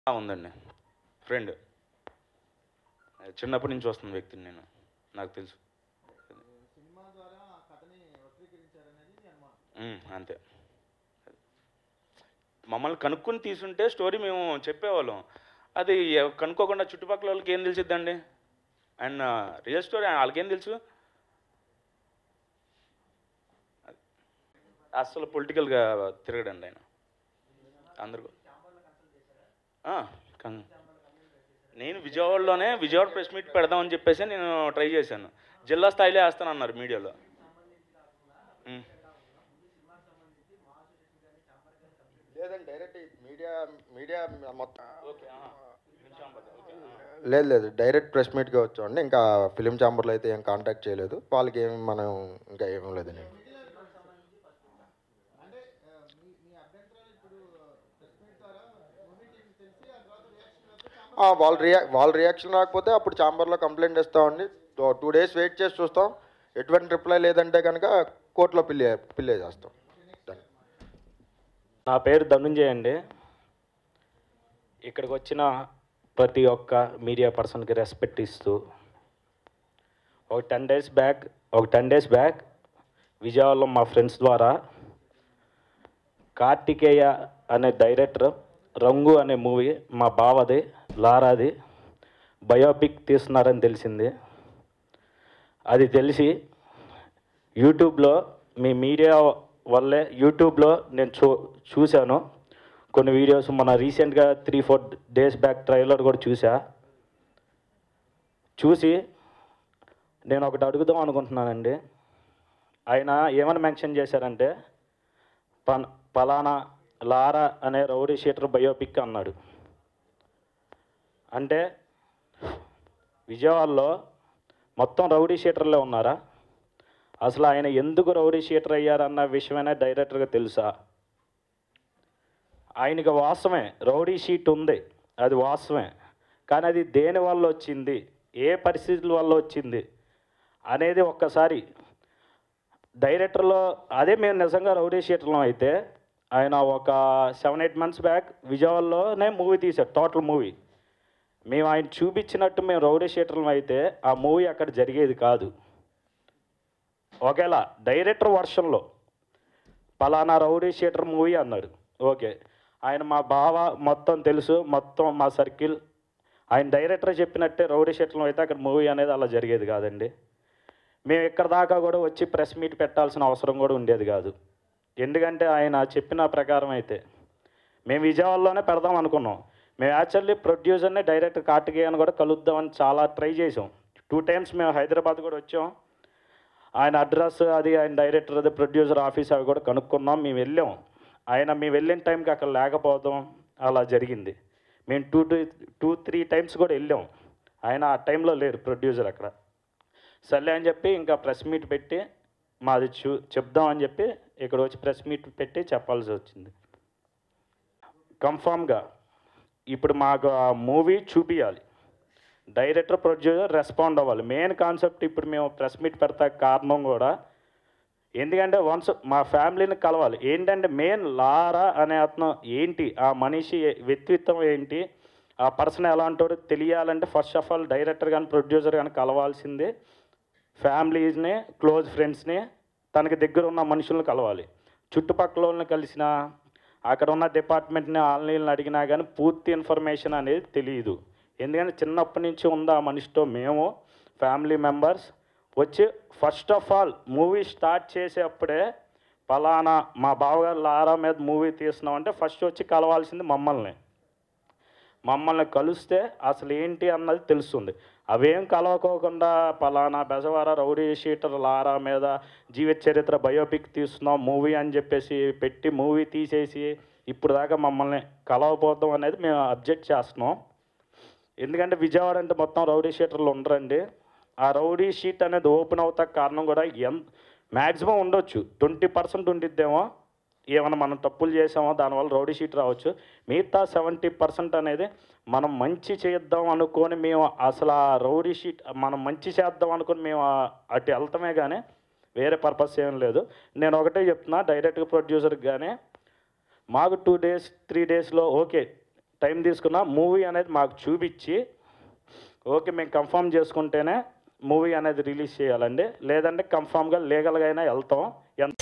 ఆ, ఉందండి ఫ్రెండ్ చిన్నప్పటి నుంచి వస్తున్న వ్యక్తిని నేను నాకు తెలుసు సినిమా ద్వారా ఆ కథని వక్రీకరించారనేది నీ అనుమానం ఉమ్, అంతే మమ్మల్ని కనుక్కొని తీసుంటే స్టోరీ మేము చెప్పేవాళ్ళం అది ఎవ- కనుక్కోకుండా చుట్టుపక్కల వాళ్ళకి ఏం తెలిసిద్దండి అండ్ రియల్ స్టోరీ వాళ్ళకేం తెలుసు అసలు పొలిటికల్గా తిరగడండి ఆయన అందరు ఆ, కన్- నేను విజయవాడలోనే విజయవాడ ప్రెస్ మీట్ పెడదామని చెప్పేసి నేను ట్రై చేశాను జిల్లా స్థాయిలో వేస్తానన్నారు మీడియాలో ఉమ్. లేదండి డైరెక్ట్ మీడియా మీడియా మొత్తం ఓకే ఆ. ఓకే, ఆ. లేదు లేదు డైరెక్ట్ ప్రెస్ మీట్గా వచ్చామండి ఇంకా ఫిలిం ఛాంబర్లో అయితే ఏం కాంటాక్ట్ చేయలేదు వాళ్ళకి ఏం మనం ఇంకా ఏం లేదండి అంటే ఆ, మీ మీ అభ్యంతరాలు ఇప్పుడు ప్రెస్ మీట్ ద్వారా మూవీ టీం తెలిసి ఆ తర్వాత రియాక్షన్ వస్తే ఆ, వాళ్ళ రియా వాళ్ళ రియాక్షన్ రాకపోతే అప్పుడు ఛాంబర్లో కంప్లైంట్ ఇస్తామండి టూ డేస్ వెయిట్ చేసి చూస్తాం ఎటువంటి రిప్లై లేదంటే కనుక కోర్టులో పిల్లి పిల్లే చేస్తాం Done. నా పేరు ధనుంజయ్ అండి ఇక్కడికి వచ్చిన ప్రతి ఒక్క మీడియా పర్సన్కి రెస్పెక్ట్ ఇస్తూ ఒక టెన్ డేస్ బ్యాక్ ఒక టెన్ డేస్ బ్యాక్ విజయవాడలో మా ఫ్రెండ్స్ ద్వారా కార్తికేయ అనే డైరెక్టర్ రంగు అనే మూవీ మా బావది లారాది బయోపిక్ తీస్తున్నారని తెలిసింది అది తెలిసి యూట్యూబ్లో మీ మీడియా వల్లే యూట్యూబ్లో నేను చూ చూశాను కొన్ని వీడియోస్ మన రీసెంట్గా three four days back trailer కూడా చూసా చూసి నేను ఒకటి అడుగుదాం అనుకుంటున్నానండి ఆయన ఏమని మెన్షన్ చేశారంటే పన్ పలానా లారా అనే రౌడీ షీటర్ బయోపిక్ అన్నాడు అంటే విజయవాడలో మొత్తం రౌడీ షీటర్లే ఉన్నారా అసలు ఆయన ఎందుకు రౌడీ షీటర్ అయ్యారన్న విషయమైనా డైరెక్టర్గా తెలుసా ఆయనకి వాస్తవమే రౌడీ షీట్ ఉంది అది వాస్తవమే కానీ అది దేని వల్ల వచ్చింది ఏ పరిస్థితుల వల్ల వచ్చింది అనేది ఒక్కసారి డైరెక్టర్లో అదే మేము నిజంగా రౌడీ షీటర్లో అయితే ఆయన ఒక సెవెన్ ఎయిట్ మంత్స్ బ్యాక్ విజయవాడలోనే మూవీ తీశారు టోటల్ మూవీ మేము ఆయన చూపించినట్టు మేము రౌడీ షీటర్లం అయితే ఆ మూవీ అక్కడ జరిగేది కాదు ఒకవేళ డైరెక్టర్ వర్షన్లో పలానా రౌడీ షీటర్ మూవీ అన్నాడు ఓకే ఆయన మా బావ మొత్తం తెలుసు మొత్తం మా సర్కిల్ ఆయన డైరెక్టర్ చెప్పినట్టే రౌడీ షీటర్లో అయితే అక్కడ మూవీ అనేది అలా జరిగేది కాదండి మేము ఇక్కడ దాకా కూడా వచ్చి ప్రెస్ మీట్ పెట్టాల్సిన అవసరం కూడా ఉండేది కాదు ఎందుకంటే ఆయన చెప్పిన ప్రకారం అయితే మేము విజయవాడలోనే పెడదాం అనుకున్నాం మేము యాక్చువల్లీ ప్రొడ్యూసర్ని డైరెక్ట్ కార్తికేయన్ కూడా కలుద్దామని చాలా ట్రై చేసాం టూ టైమ్స్ మేము హైదరాబాద్ కూడా వచ్చాం ఆయన అడ్రస్ అది ఆయన డైరెక్టర్ అది ప్రొడ్యూసర్ ఆఫీస్ అవి కూడా కనుక్కున్నాం మేము వెళ్ళాం ఆయన మేము వెళ్ళిన టైంకి అక్కడ లేకపోవడం అలా జరిగింది మేము two two two three times కూడా వెళ్ళాం ఆయన ఆ టైంలో లేరు ప్రొడ్యూసర్ అక్కడ సర్లే అని చెప్పి ఇంకా ప్రెస్ మీట్ పెట్టి మాది చూ చెప్దామని చెప్పి ఇక్కడ వచ్చి ప్రెస్ మీట్ పెట్టి చెప్పాల్సి వచ్చింది కన్ఫామ్గా ఇప్పుడు మాకు ఆ మూవీ చూపించాలి డైరెక్టర్ ప్రొడ్యూసర్ రెస్పాండ్ అవ్వాలి మెయిన్ కాన్సెప్ట్ ఇప్పుడు మేము ప్రెస్ మీట్ పెడతా కారణం కూడా ఎందుకంటే వన్స్ మా ఫ్యామిలీని కలవాలి ఏంటంటే మెయిన్ లారా అనే అతను ఏంటి ఆ మనిషి వ్యక్తిత్వం ఏంటి ఆ పర్సన్ ఎలాంటోడు తెలియాలంటే ఫస్ట్ ఆఫ్ ఆల్ డైరెక్టర్ కానీ ప్రొడ్యూసర్ కానీ కలవాల్సిందే ఫ్యామిలీస్ని క్లోజ్ ఫ్రెండ్స్ని తనకి దగ్గర ఉన్న మనుషులను కలవాలి చుట్టుపక్కల వాళ్ళని కలిసిన అక్కడ ఉన్న డిపార్ట్మెంట్ని ఆన్లైన్లో అడిగినా కానీ పూర్తి ఇన్ఫర్మేషన్ అనేది తెలియదు ఎందుకంటే చిన్నప్పటి నుంచి ఉంది ఆ మనిషితో మేము ఫ్యామిలీ మెంబర్స్ వచ్చి first of all movie start చేసేప్పుడే పలానా మా బావగారు లారా మీద మూవీ తీస్తున్నామంటే ఫస్ట్ వచ్చి కలవాల్సింది మమ్మల్ని మమ్మల్ని కలిస్తే అసలు ఏంటి అన్నది తెలుస్తుంది అవేం కలవకోకుండా పలానా బెజవార రౌడీ షీటర్ లారా మీద జీవిత చరిత్ర బయోపిక్ తీస్తున్నాం మూవీ అని చెప్పేసి పెట్టి మూవీ తీసేసి ఇప్పుడు దాకా మమ్మల్ని కలవపోతాం అనేది మేము అబ్జెక్ట్ చేస్తున్నాం ఎందుకంటే విజయవాడ అంటే మొత్తం రౌడీ షీటర్లు ఉండరండి ఆ రౌడీ షీట్ అనేది ఓపెన్ అవుతా కారణం కూడా ఎంత మ్యాక్సిమం ఉండొచ్చు ట్వంటీ పర్సెంట్ ఉండిద్దేమో ఏమైనా మనం తప్పులు చేసామో దానివల్ల రౌడీ షీట్ రావచ్చు మిగతా సెవెంటీ పర్సెంట్ అనేది మనం మంచి చేద్దాం అనుకొని మేము అసలు ఆ రౌడీ షీట్ మనం మంచి చేద్దాం అనుకొని మేము ఆ- అటు వెళ్తామే కానీ వేరే పర్పస్ ఏం లేదు నేను ఒకటే చెప్తున్నా డైరెక్ట్గా ప్రొడ్యూసర్కి కానీ మాకు టూ డేస్ త్రీ డేస్లో ఓకే టైం తీసుకున్న మూవీ అనేది మాకు చూపించి ఓకే మేము కన్ఫర్మ్ చేసుకుంటేనే మూవీ అనేది రిలీజ్ చేయాలండి లేదంటే కన్ఫామ్గా లీగల్గా అయినా వెళ్తాం ఎంత